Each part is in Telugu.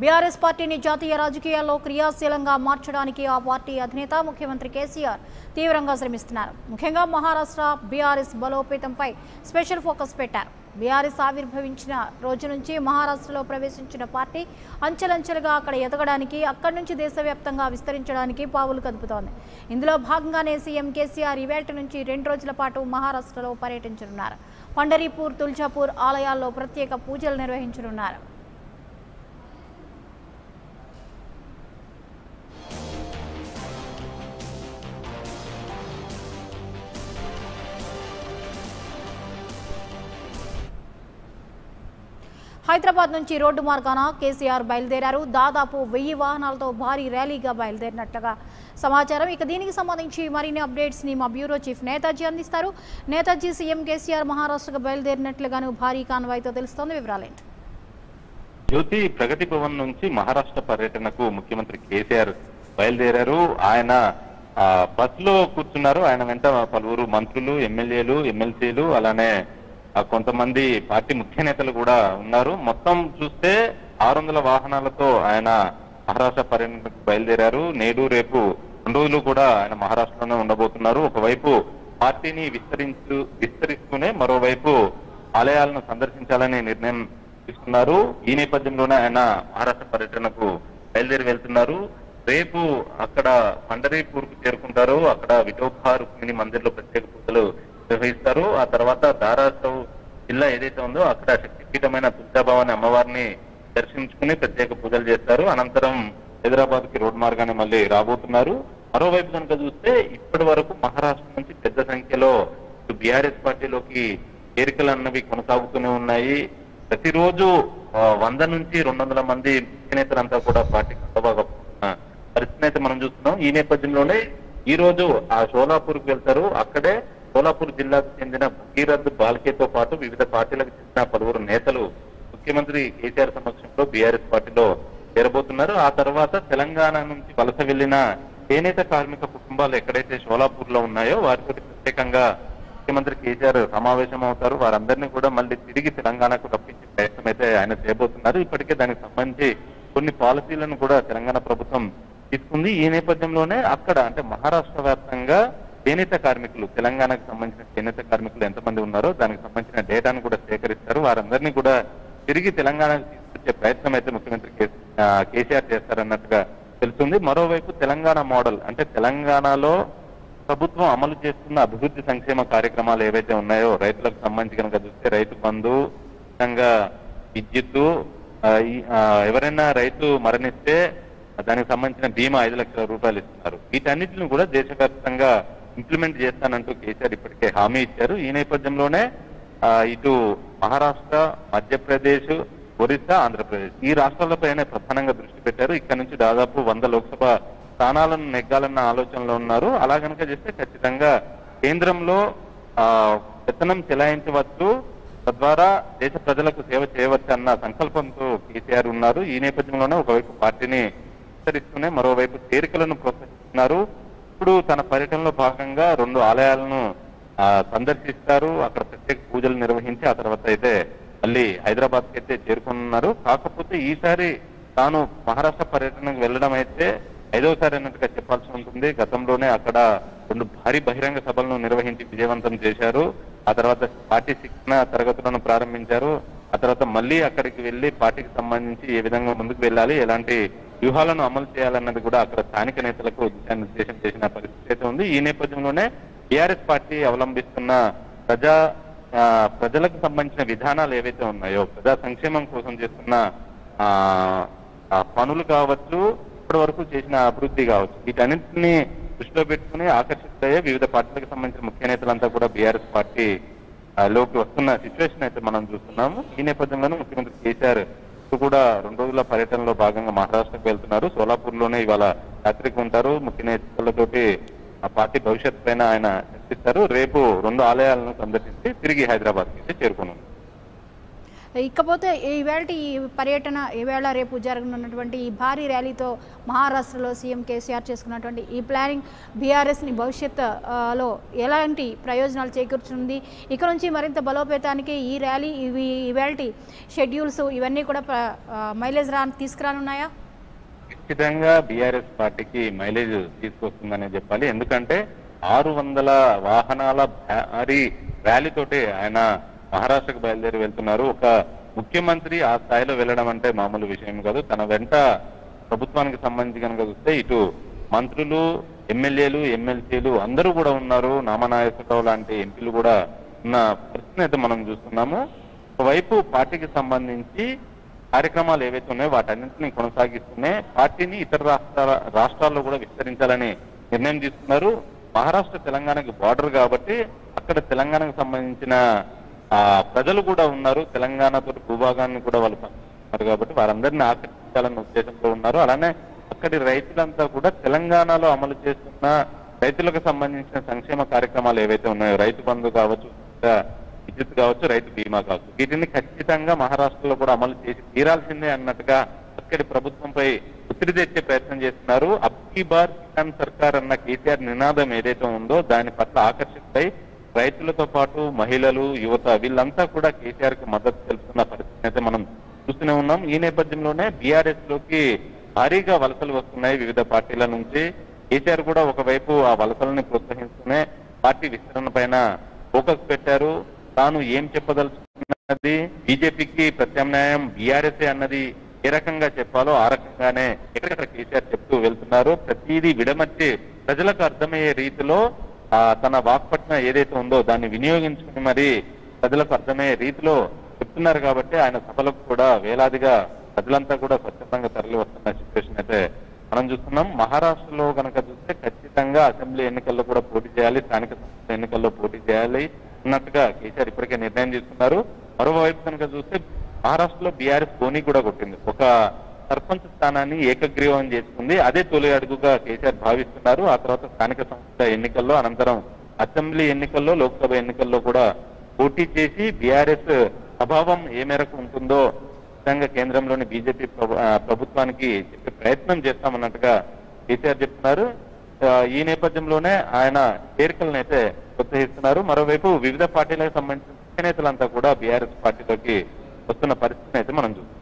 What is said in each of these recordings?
బీఆర్ఎస్ పార్టీని జాతీయ రాజకీయాల్లో క్రియాశీలంగా మార్చడానికి ఆ పార్టీ అధినేత ముఖ్యమంత్రి కేసీఆర్ తీవ్రంగా శ్రమిస్తున్నారు ముఖ్యంగా మహారాష్ట్ర బీఆర్ఎస్ బలోపేతంపై స్పెషల్ ఫోకస్ పెట్టారు బీఆర్ఎస్ ఆవిర్భవించిన రోజు నుంచి మహారాష్ట్రలో ప్రవేశించిన పార్టీ అంచెలంచెలుగా అక్కడ ఎదగడానికి అక్కడి నుంచి దేశవ్యాప్తంగా విస్తరించడానికి పావులు కదుపుతోంది ఇందులో భాగంగానే సీఎం కేసీఆర్ ఈవేళ నుంచి రెండు రోజుల పాటు మహారాష్ట్రలో పర్యటించనున్నారు పండరీపూర్ తుల్జాపూర్ ఆలయాల్లో ప్రత్యేక పూజలు నిర్వహించనున్నారు హైదరాబాద్ నుంచి రోడ్డు మార్గాన కేసీఆర్ బయలుదేరారు దాదాపు వెయ్యి వాహనాలతో భారీ ర్యాలీగా బయలుదేరినట్లుగా సమాచారం ఇక దీనికి సంబంధించి మరిన్ని అప్డేట్స్ ని మా బ్యూరో చీఫ్ నేతాజీ అందిస్తారు నేతాజీ సీఎం కేసీఆర్ మహారాష్ట్రకు బయలుదేరినట్లుగాను భారీ కాన్వాయ్తో తెలుస్తోంది వివరాలేంటి జ్యోతి ప్రగతి భవన్ నుంచి మహారాష్ట్ర పర్యటనకు ముఖ్యమంత్రి కేసీఆర్ బయలుదేరారు ఆయన ఆ, బస్సులో కూర్చున్నారు ఆయన వెంట పలువురు మంత్రులు ఎమ్మెల్యేలు ఎమ్మెల్సీలు అలానే ఆ, కొంతమంది పార్టీ ముఖ్య నేతలు కూడా ఉన్నారు మొత్తం చూస్తే ఆరు వందల వాహనాలతో ఆయన మహారాష్ట్ర పర్యటనకు బయలుదేరారు నేడు రేపు రెండు రోజులు కూడా ఆయన మహారాష్ట్రలోనే ఉండబోతున్నారు ఒకవైపు పార్టీని విస్తరించు విస్తరిస్తూనే మరోవైపు ఆలయాలను సందర్శించాలనే నిర్ణయం తీసుకున్నారు ఈ నేపథ్యంలోనే ఆయన మహారాష్ట్ర పర్యటనకు బయలుదేరి వెళ్తున్నారు రేపు అక్కడ పండరీపూర్ కు చేరుకుంటారు అక్కడ విఠోబా రుక్మిణి మందిర్లో ప్రత్యేక పూజలు నిర్వహిస్తారు ఆ తర్వాత ధారాసవ్ జిల్లా ఏదైతే ఉందో అక్కడ శక్తిపీఠమైన తులజాభవాని అమ్మవారిని దర్శించుకుని ప్రత్యేక పూజలు చేస్తారు అనంతరం హైదరాబాద్ కి రోడ్ మార్గాన్ని మళ్ళీ రాబోతున్నారు మరోవైపు కనుక చూస్తే ఇప్పటి వరకు మహారాష్ట్ర నుంచి పెద్ద సంఖ్యలో బీఆర్ఎస్ పార్టీలోకి చేరికలు అన్నవి కొనసాగుతూనే ఉన్నాయి ప్రతిరోజు ఆ, వంద నుంచి రెండు వందల మంది ముఖ్య నేతలంతా కూడా పార్టీకి అంతబాగా పరిస్థితిని అయితే మనం చూస్తున్నాం ఈ నేపథ్యంలోనే ఈ రోజు ఆ షోలాపూర్ కు వెళ్తారు అక్కడే షోలాపూర్ జిల్లాకు చెందిన భగీరథ్ బాల్కేతో పాటు వివిధ పార్టీలకు చెందిన పలువురు నేతలు ముఖ్యమంత్రి కేసీఆర్ సమక్షంలో బీఆర్ఎస్ పార్టీలో చేరబోతున్నారు ఆ తర్వాత తెలంగాణ నుంచి వలస వెళ్లిన చేనేత కార్మిక కుటుంబాలు ఎక్కడైతే షోలాపూర్ లో ఉన్నాయో వారితో ప్రత్యేకంగా ముఖ్యమంత్రి కేసీఆర్ సమావేశం అవుతారు వారందరినీ కూడా మళ్ళీ తిరిగి తెలంగాణకు రప్పించే ప్రయత్నం అయితే ఆయన చేయబోతున్నారు ఇప్పటికే దానికి సంబంధించి కొన్ని పాలసీలను కూడా తెలంగాణ ప్రభుత్వం తీసుకుంది ఈ నేపథ్యంలోనే అక్కడ అంటే మహారాష్ట్ర వ్యాప్తంగా చేనేత కార్మికులు తెలంగాణకు సంబంధించిన చేనేత కార్మికులు ఎంతమంది ఉన్నారో దానికి సంబంధించిన డేటాను కూడా సేకరిస్తారు వారందరినీ కూడా తిరిగి తెలంగాణకు తీసుకొచ్చే ప్రయత్నం అయితే ముఖ్యమంత్రి కే- ఆ, కేసీఆర్ చేస్తారన్నట్టుగా తెలుస్తుంది మరోవైపు తెలంగాణ మోడల్ అంటే తెలంగాణలో ప్రభుత్వం అమలు చేస్తున్న అభివృద్ధి సంక్షేమ కార్యక్రమాలు ఏవైతే ఉన్నాయో రైతులకు సంబంధించి కనుక చూస్తే రైతు బంధు విధంగా విద్యుత్తు ఆ, ఈ- ఆ, ఎవరైనా రైతు మరణిస్తే దానికి సంబంధించిన బీమా ఐదు లక్షల రూపాయలు ఇస్తున్నారు వీటన్నిటిని కూడా దేశవ్యాప్తంగా ఇంప్లిమెంట్ చేస్తానంటూ కేసీఆర్ ఇప్పటికే హామీ ఇచ్చారు ఈ నేపథ్యంలోనే ఆ, ఇటు మహారాష్ట్ర మధ్యప్రదేశ్ ఒరిస్సా ఆంధ్రప్రదేశ్ ఈ రాష్ట్రాలపైనే ప్రధానంగా దృష్టి పెట్టారు ఇక్కడ నుంచి దాదాపు వంద లోక్సభ స్థానాలను నెగ్గాలన్న ఆలోచనలో ఉన్నారు అలా కనుక చేస్తే ఖచ్చితంగా కేంద్రంలో ఆ పెత్తనం చెలాయించవచ్చు తద్వారా దేశ ప్రజలకు సేవ చేయవచ్చు అన్న సంకల్పంతో కేసీఆర్ ఉన్నారు ఈ నేపథ్యంలోనే ఒకవైపు పార్టీని విస్తరిస్తూనే మరోవైపు చేరికలను ప్రోత్సహిస్తున్నారు ఇప్పుడు తన పర్యటనలో భాగంగా రెండు ఆలయాలను ఆ, సందర్శిస్తారు అక్కడ ప్రత్యేక పూజలు నిర్వహించి ఆ తర్వాత అయితే మళ్ళీ హైదరాబాద్ కి అయితే చేరుకున్నారు కాకపోతే ఈసారి తాను మహారాష్ట్ర పర్యటనకు వెళ్ళడం అయితే ఐదోసారి అన్నట్టుగా చెప్పాల్సి ఉంటుంది గతంలోనే అక్కడ రెండు భారీ బహిరంగ సభలను నిర్వహించి విజయవంతం చేశారు ఆ తర్వాత పార్టీ శిక్షణ తరగతులను ప్రారంభించారు ఆ తర్వాత మళ్ళీ అక్కడికి వెళ్లి పార్టీకి సంబంధించి ఏ విధంగా ముందుకు వెళ్ళాలి ఎలాంటి వ్యూహాలను అమలు చేయాలన్నది కూడా అక్కడ స్థానిక నేతలకు దిశానిర్దేశం చేసిన పరిస్థితి అయితే ఉంది ఈ నేపథ్యంలోనే టీఆర్ఎస్ పార్టీ అవలంబిస్తున్న ప్రజా ఆ, ప్రజలకు సంబంధించిన విధానాలు ఏవైతే ఉన్నాయో ప్రజా సంక్షేమం కోసం చేస్తున్న ఆ ఆ పనులు కావచ్చు ఇప్పటి వరకు చేసిన అభివృద్ధి కావచ్చు వీటన్నింటినీ దృష్టిలో పెట్టుకుని ఆకర్షితయ్యే వివిధ పార్టీలకు సంబంధించిన ముఖ్య నేతలంతా కూడా బీఆర్ఎస్ పార్టీ ఆ, లోకి వస్తున్న సిచ్యువేషన్ అయితే మనం చూస్తున్నాము ఈ నేపథ్యంలోనే ముఖ్యమంత్రి కేసీఆర్ ఇప్పుడు కూడా రెండు రోజుల పర్యటనలో భాగంగా మహారాష్ట్రకు వెళ్తున్నారు సోలాపూర్ లోనే ఇవాళ రాత్రికి ఉంటారు ముఖ్య నేతలతోటి ఆ పార్టీ భవిష్యత్ పైన ఆయన చర్చిస్తారు రేపు రెండు ఆలయాలను సందర్శించి తిరిగి హైదరాబాద్ కి చేరుకున్నారు ఇకపోతే ఈవేళ ఈ పర్యటన ఈవేళ రేపు జరగనున్నటువంటి ఈ భారీ ర్యాలీతో మహారాష్ట్రలో సీఎం కేసీఆర్ చేసుకున్నటువంటి ఈ ప్లానింగ్ బీఆర్ఎస్ని భవిష్యత్ ఆ, లో ఎలాంటి ప్రయోజనాలు చేకూర్చుంది ఇక నుంచి మరింత బలోపేతానికి ఈ ర్యాలీ ఇవి ఈవేళ షెడ్యూల్స్ ఇవన్నీ కూడా ప్ర- ఆ, మైలేజ్ రా తీసుకురానున్నాయా ఖచ్చితంగా బీఆర్ఎస్ పార్టీకి మైలేజ్ తీసుకొస్తుందనే చెప్పాలి ఎందుకంటే ఆరు వందల వాహనాల భారీ ర్యాలీతోటి ఆయన మహారాష్ట్రకు బయలుదేరి వెళ్తున్నారు ఒక ముఖ్యమంత్రి ఆ స్థాయిలో వెళ్ళడం అంటే మామూలు విషయం కాదు తన వెంట ప్రభుత్వానికి సంబంధించి కనుక చూస్తే ఇటు మంత్రులు ఎమ్మెల్యేలు ఎమ్మెల్సీలు అందరూ కూడా ఉన్నారు నామనాగేశ్వరరావు లాంటి ఎంపీలు కూడా ఉన్న పరిస్థితిని అయితే మనం చూస్తున్నాము ఒకవైపు పార్టీకి సంబంధించి కార్యక్రమాలు ఏవైతే ఉన్నాయో వాటన్నింటినీ కొనసాగిస్తూనే పార్టీని ఇతర రాష్ట్రాల రాష్ట్రాల్లో కూడా విస్తరించాలని నిర్ణయం తీసుకున్నారు మహారాష్ట్ర తెలంగాణకి బార్డర్ కాబట్టి అక్కడ తెలంగాణకు సంబంధించిన ఆ ప్రజలు కూడా ఉన్నారు తెలంగాణతో భూభాగాన్ని కూడా వాళ్ళు పంచుతున్నారు కాబట్టి వారందరినీ ఆకర్షించాలన్న ఉద్దేశంతో ఉన్నారు అలానే అక్కడి రైతులంతా కూడా తెలంగాణలో అమలు చేస్తున్న రైతులకు సంబంధించిన సంక్షేమ కార్యక్రమాలు ఏవైతే ఉన్నాయో రైతు బంధు కావచ్చు ఇంకా విద్యుత్ కావచ్చు రైతు బీమా కావచ్చు వీటిని ఖచ్చితంగా మహారాష్ట్రలో కూడా అమలు చేసి తీరాల్సిందే అన్నట్టుగా అక్కడి ప్రభుత్వంపై ఒత్తిడి తెచ్చే ప్రయత్నం చేస్తున్నారు అబ్కీ బార్ కిసాన్ సర్కార్ అన్న కేసీఆర్ నినాదం ఏదైతే ఉందో దాని పట్ల ఆకర్షితులై రైతులతో పాటు మహిళలు యువత వీళ్ళంతా కూడా కేసీఆర్ కి మద్దతు తెలుపుతున్న పరిస్థితిని అయితే మనం చూస్తూనే ఉన్నాం ఈ నేపథ్యంలోనే బీఆర్ఎస్ లోకి భారీగా వలసలు వస్తున్నాయి వివిధ పార్టీల నుంచి కేసీఆర్ కూడా ఒకవైపు ఆ వలసలని ప్రోత్సహిస్తూనే పార్టీ విస్తరణ పైన ఫోకస్ పెట్టారు తాను ఏం చెప్పదలుచుకున్నది బీజేపీకి ప్రత్యామ్నాయం బీఆర్ఎస్ అన్నది ఏ రకంగా చెప్పాలో ఆ రకంగానే ఎక్కడెక్కడ కేసీఆర్ చెప్తూ వెళ్తున్నారు ప్రతిదీ విడమర్చి ప్రజలకు అర్థమయ్యే రీతిలో ఆ తన వాక్పట్న ఏదైతే ఉందో దాన్ని వినియోగించుకుని మరి ప్రజలకు అర్థమయ్యే రీతిలో చెప్తున్నారు కాబట్టి ఆయన సభలకు కూడా వేలాదిగా ప్రజలంతా కూడా స్వచ్ఛందంగా తరలి వస్తున్న సిచ్యువేషన్ అయితే మనం చూస్తున్నాం మహారాష్ట్రలో కనుక చూస్తే ఖచ్చితంగా అసెంబ్లీ ఎన్నికల్లో కూడా పోటీ చేయాలి స్థానిక సంస్థల ఎన్నికల్లో పోటీ చేయాలి అన్నట్టుగా కేసీఆర్ ఇప్పటికే నిర్ణయం తీసుకున్నారు మరోవైపు కనుక చూస్తే మహారాష్ట్రలో బీఆర్ఎస్ పోనీ కూడా కొట్టింది ఒక సర్పంచ్ స్థానాన్ని ఏకగ్రీవం చేసుకుంది అదే తొలి అడుగుగా కేసీఆర్ భావిస్తున్నారు ఆ తర్వాత స్థానిక సంస్థల ఎన్నికల్లో అనంతరం అసెంబ్లీ ఎన్నికల్లో లోక్సభ ఎన్నికల్లో కూడా పోటీ చేసి బీఆర్ఎస్ ప్రభావం ఏ మేరకు ఉంటుందో ఖచ్చితంగా కేంద్రంలోని బీజేపీ ప్రభు- ఆ, ప్రభుత్వానికి చెప్పే ప్రయత్నం చేస్తామన్నట్టుగా కేసీఆర్ చెప్తున్నారు ఆ, ఈ నేపథ్యంలోనే ఆయన చేరికలను అయితే ప్రోత్సహిస్తున్నారు మరోవైపు వివిధ పార్టీలకు సంబంధించిన ముఖ్య నేతలంతా కూడా బీఆర్ఎస్ పార్టీలోకి వస్తున్న పరిస్థితిని అయితే మనం చూస్తున్నాం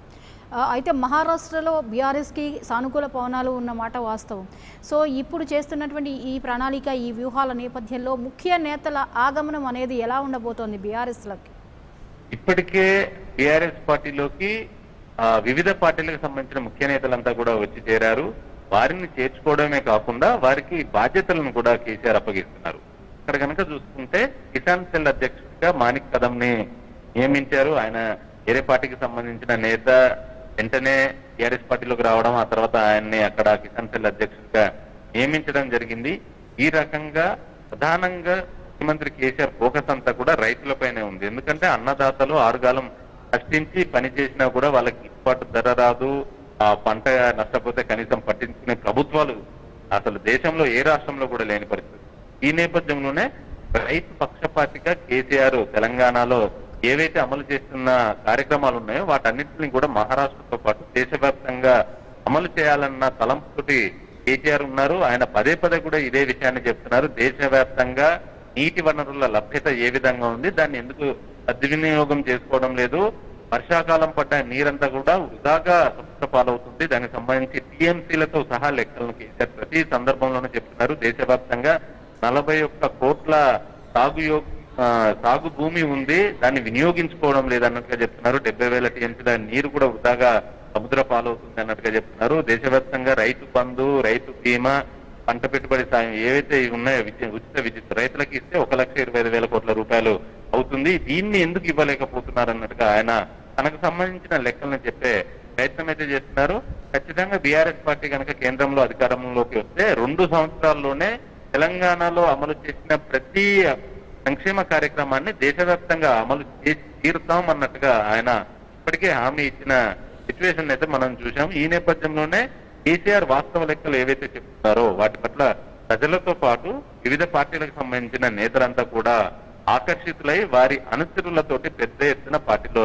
ఆ, అయితే మహారాష్ట్రలో బీఆర్ఎస్కి సానుకూల పవనాలు ఉన్నమాట వాస్తవం సో ఇప్పుడు చేస్తున్నటువంటి ఈ ప్రణాళిక ఈ వ్యూహాల నేపథ్యంలో ముఖ్య నేతల ఆగమనం అనేది ఎలా ఉండబోతోంది బీఆర్ఎస్లకి ఇప్పటికే టిఆర్ఎస్ పార్టీలోకి ఆ, వివిధ పార్టీలకు సంబంధించిన ముఖ్య నేతలంతా కూడా వచ్చి చేరారు వారిని చేర్చుకోవడమే కాకుండా వారికి బాధ్యతలను కూడా కేసీఆర్ అప్పగిస్తున్నారు ఇక్కడ కనుక చూసుకుంటే కిసాన్ సెల్ అధ్యక్షుడిగా మాణిక్ కదం ని నియమించారు ఆయన వేరే పార్టీకి సంబంధించిన నేత వెంటనే టిఆర్ఎస్ పార్టీలోకి రావడం ఆ తర్వాత ఆయన్ని అక్కడ కిసాన్ సెల్ అధ్యక్షుడిగా నియమించడం జరిగింది ఈ రకంగా ప్రధానంగా ముఖ్యమంత్రి కేసీఆర్ ఫోకస్ అంతా కూడా రైతులపైనే ఉంది ఎందుకంటే అన్నదాతలు ఆరుగాలం కష్టించి పని చేసినా కూడా వాళ్ళకి గిట్టుబాటు ధర రాదు ఆ పంట నష్టపోతే కనీసం పట్టించుకునే ప్రభుత్వాలు అసలు దేశంలో ఏ రాష్ట్రంలో కూడా లేని పరిస్థితి ఈ నేపథ్యంలోనే రైతు పక్షపాతిగా కేసీఆర్ తెలంగాణలో ఏవైతే అమలు చేస్తున్న కార్యక్రమాలు ఉన్నాయో వాటన్నింటినీ కూడా మహారాష్ట్రతో పాటు దేశవ్యాప్తంగా అమలు చేయాలన్న తలంపుతోటి కేసీఆర్ ఉన్నారు ఆయన పదే పదే కూడా ఇదే విషయాన్ని చెప్తున్నారు దేశవ్యాప్తంగా నీటి వనరుల లభ్యత ఏ విధంగా ఉంది దాన్ని ఎందుకు సద్వినియోగం చేసుకోవడం లేదు వర్షాకాలం పడ్డ నీరంతా కూడా వృధాగా సముద్ర పాలవుతుంది దానికి సంబంధించి టీఎంసీలతో సహా లెక్కలను కేసీఆర్ ప్రతి సందర్భంలోనూ చెప్తున్నారు దేశవ్యాప్తంగా నలభై ఒక్క కోట్ల సాగు యో- ఆ, సాగు భూమి ఉంది దాన్ని వినియోగించుకోవడం లేదన్నట్టుగా చెప్తున్నారు డెబ్బై వేల టీఎంసీల నీరు కూడా వృధాగా సముద్ర పాలవుతుంది అన్నట్టుగా చెప్తున్నారు దేశవ్యాప్తంగా రైతు బంధు రైతు బీమా పంట పెట్టుబడి సాయం ఏవైతే ఇవి ఉన్నాయో విద్య- ఉచిత విద్యుత్ రైతులకు ఇస్తే ఒక లక్ష ఇరవై ఐదు వేల కోట్ల రూపాయలు అవుతుంది దీన్ని ఎందుకు ఇవ్వలేకపోతున్నారు అన్నట్టుగా ఆయన తనకు సంబంధించిన లెక్కలను చెప్పే ప్రయత్నం అయితే చేస్తున్నారు ఖచ్చితంగా బీఆర్ఎస్ పార్టీ కనుక కేంద్రంలో అధికారంలోకి వస్తే రెండు సంవత్సరాల్లోనే తెలంగాణలో అమలు చేసిన ప్రతి సంక్షేమ కార్యక్రమాన్ని దేశవ్యాప్తంగా అమలు చేసి తీరుతాం అన్నట్టుగా ఆయన ఇప్పటికే హామీ ఇచ్చిన సిచ్యువేషన్ అయితే మనం చూసాం ఈ నేపథ్యంలోనే కేసీఆర్ వాస్తవ లెక్కలు ఏవైతే చెప్తున్నారో వాటి పట్ల ప్రజలతో పాటు వివిధ పార్టీలకు సంబంధించిన నేతలంతా కూడా ఆకర్షితులై వారి అనుచరులతోటి పెద్ద ఎత్తున పార్టీలో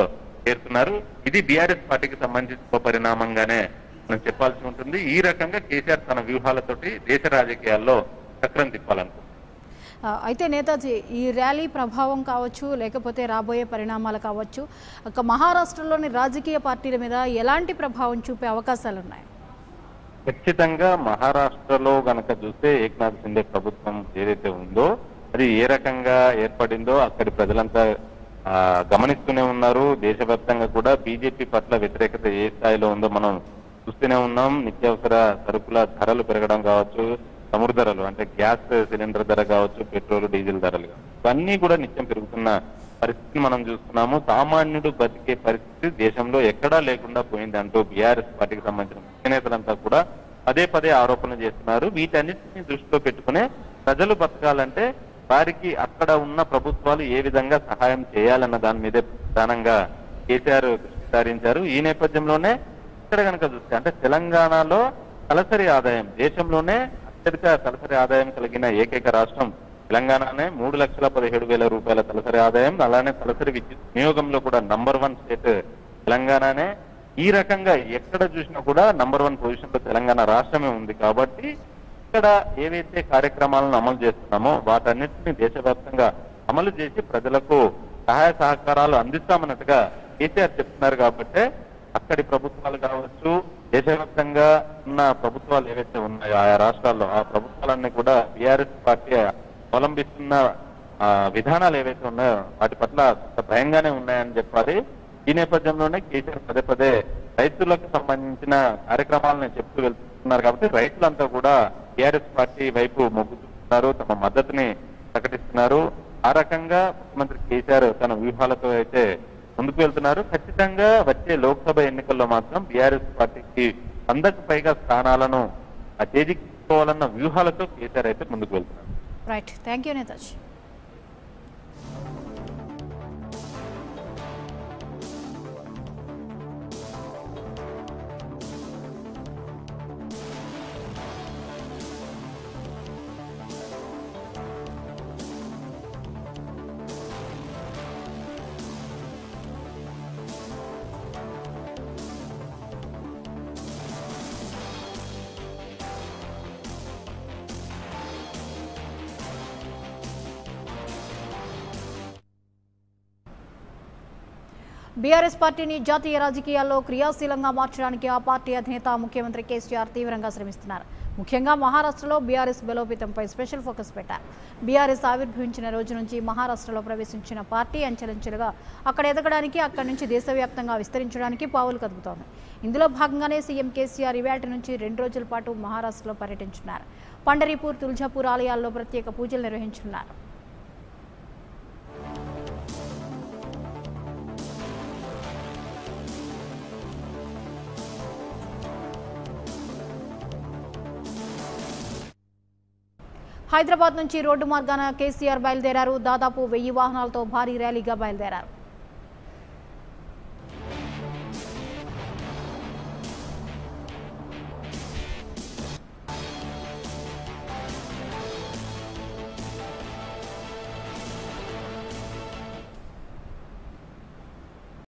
చేరుతున్నారు ఇది బీఆర్ఎస్ పార్టీకి సంబంధించిన ఉప పరిణామంగానే మనం చెప్పాల్సి ఉంటుంది ఈ రకంగా కేసీఆర్ తన వ్యూహాలతోటి దేశ రాజకీయాల్లో చక్రం తిప్పాలనుకుంటున్నారు ఆ, అయితే నేతాజీ ఈ ర్యాలీ ప్రభావం కావచ్చు లేకపోతే రాబోయే పరిణామాలు కావచ్చు ఒక మహారాష్ట్రలోని రాజకీయ పార్టీల మీద ఎలాంటి ప్రభావం చూపే అవకాశాలు ఉన్నాయి ఖచ్చితంగా మహారాష్ట్రలో గనక చూస్తే ఏక్నాథ్ షిండే ప్రభుత్వం ఏదైతే ఉందో అది ఏ రకంగా ఏర్పడిందో అక్కడి ప్రజలంతా ఆ, గమనిస్తూనే ఉన్నారు దేశవ్యాప్తంగా కూడా బీజేపీ పట్ల వ్యతిరేకత ఏ స్థాయిలో ఉందో మనం చూస్తూనే ఉన్నాం నిత్యావసర సరుకుల ధరలు పెరగడం కావచ్చు చమురు ధరలు అంటే గ్యాస్ సిలిండర్ ధర కావచ్చు పెట్రోల్ డీజిల్ ధరలు కావచ్చు ఇవన్నీ కూడా నిత్యం పెరుగుతున్న పరిస్థితిని మనం చూస్తున్నాము సామాన్యుడు బతికే పరిస్థితి దేశంలో ఎక్కడా లేకుండా పోయింది అంటూ బీఆర్ఎస్ పార్టీకి సంబంధించిన ముఖ్య నేతలంతా కూడా పదే పదే ఆరోపణలు చేస్తున్నారు వీటన్నిటిని దృష్టిలో పెట్టుకునే ప్రజలు బతకాలంటే వారికి అక్కడ ఉన్న ప్రభుత్వాలు ఏ విధంగా సహాయం చేయాలన్న దాని మీదే ప్రధానంగా కేసీఆర్ దృష్టి సారించారు ఈ నేపథ్యంలోనే ఇక్కడ కనుక చూస్తే అంటే తెలంగాణలో తలసరి ఆదాయం దేశంలోనే అత్యధిక తలసరి ఆదాయం కలిగిన ఏకైక రాష్ట్రం తెలంగాణనే మూడు లక్షల పదిహేడు వేల రూపాయల తలసరి ఆదాయం అలానే తలసరి విద్యుత్ వినియోగంలో కూడా నంబర్ వన్ స్టేట్ తెలంగాణనే ఈ రకంగా ఎక్కడ చూసినా కూడా నంబర్ వన్ పొజిషన్ లో తెలంగాణ రాష్ట్రమే ఉంది కాబట్టి ఇక్కడ ఏవైతే కార్యక్రమాలను అమలు చేస్తున్నామో వాటన్నిటిని దేశవ్యాప్తంగా అమలు చేసి ప్రజలకు సహాయ సహకారాలు అందిస్తామన్నట్టుగా కేసీఆర్ చెప్తున్నారు కాబట్టి అక్కడి ప్రభుత్వాలు కావచ్చు దేశవ్యాప్తంగా ఉన్న ప్రభుత్వాలు ఏవైతే ఉన్నాయో ఆయా రాష్ట్రాల్లో ఆ ప్రభుత్వాలన్నీ కూడా బీఆర్ఎస్ పార్టీ అవలంబిస్తున్న ఆ, విధానాలు ఏవైతే ఉన్నాయో వాటి పట్ల కొంత భయంగానే ఉన్నాయని చెప్పాలి ఈ నేపథ్యంలోనే కేసీఆర్ పదే పదే రైతులకు సంబంధించిన కార్యక్రమాలను చెప్తూ వెళ్తున్నారు కాబట్టి రైతులంతా కూడా టీఆర్ఎస్ పార్టీ వైపు మొగ్గు చూపుతున్నారు తమ మద్దతుని ప్రకటిస్తున్నారు ఆ రకంగా ముఖ్యమంత్రి కేసీఆర్ తన వ్యూహాలతో అయితే ముందుకు వెళ్తున్నారు ఖచ్చితంగా వచ్చే లోక్సభ ఎన్నికల్లో మాత్రం బీఆర్ఎస్ పార్టీకి వందకు పైగా స్థానాలను ఆ చేజిక్కోవాలన్న వ్యూహాలతో కేసీఆర్ అయితే ముందుకు వెళ్తున్నారు right thank you Netaji BRS పార్టీని జాతీయ రాజకీయాల్లో క్రియాశీలంగా మార్చడానికి ఆ పార్టీ అధినేత ముఖ్యమంత్రి కేసీఆర్ తీవ్రంగా శ్రమిస్తున్నారు ముఖ్యంగా మహారాష్ట్రలో బీఆర్ఎస్ బలోపేతంపై స్పెషల్ ఫోకస్ పెట్టారు బీఆర్ఎస్ ఆవిర్భవించిన రోజు నుంచి మహారాష్ట్రలో ప్రవేశించిన పార్టీ అంచెలంచెలుగా అక్కడ ఎదగడానికి అక్కడి నుంచి దేశవ్యాప్తంగా విస్తరించడానికి పావులు కదుపుతోంది ఇందులో భాగంగానే సీఎం కేసీఆర్ ఇవాటి నుంచి రెండు రోజుల పాటు మహారాష్ట్రలో పర్యటించున్నారు పండరీపూర్ తుల్జాపూర్ ఆలయాల్లో ప్రత్యేక పూజలు నిర్వహించున్నారు హైదరాబాద్ నుంచి రోడ్డు మార్గాన కేసీఆర్ బయలుదేరారు దాదాపు వెయ్యి వాహనాలతో భారీ ర్యాలీగా బయలుదేరారు